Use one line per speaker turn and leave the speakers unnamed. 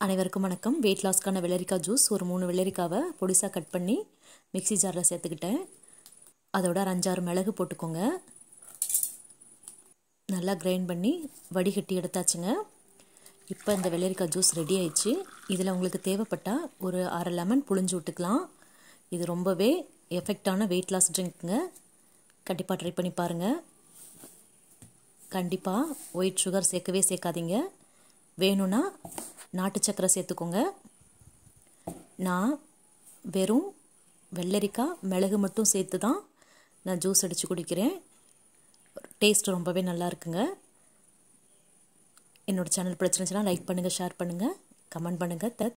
அனைவருக்கும் வணக்கம் வெயிட் லாஸ்க்கான வெள்ளரிக்காய் ஜூஸ் ஒரு மூணு வெள்ளரிக்காவை பொடிசாக கட் பண்ணி மிக்ஸி ஜாரில் சேர்த்துக்கிட்டேன் அதோட ஒரு அஞ்சாறு மிளகு போட்டுக்கோங்க நல்லா கிரைண்ட் பண்ணி வடிகட்டி எடுத்தாச்சுங்க இப்போ இந்த வெள்ளரிக்காய் ஜூஸ் ரெடி ஆயிடுச்சு இதில் உங்களுக்கு தேவைப்பட்டால் ஒரு அரை லெமன் புழிஞ்சு விட்டுக்கலாம் இது ரொம்பவே எஃபெக்டான வெயிட் லாஸ் ட்ரிங்க்குங்க கண்டிப்பாக ட்ரை பண்ணி பாருங்கள் கண்டிப்பாக ஒயிட் சுகர் சேர்க்கவே சேர்க்காதீங்க வேணும்னா நாட்டு சக்கரை சேர்த்துக்கோங்க நான் வெறும் வெள்ளரிக்காய் மிளகு மட்டும் சேர்த்து தான் நான் ஜூஸ் அடித்து குடிக்கிறேன் டேஸ்ட் ரொம்பவே நல்லா இருக்குங்க என்னோடய சேனல் பிடிச்சிருந்துச்சுன்னா லைக் பண்ணுங்கள் ஷேர் பண்ணுங்கள் கமெண்ட் பண்ணுங்கள்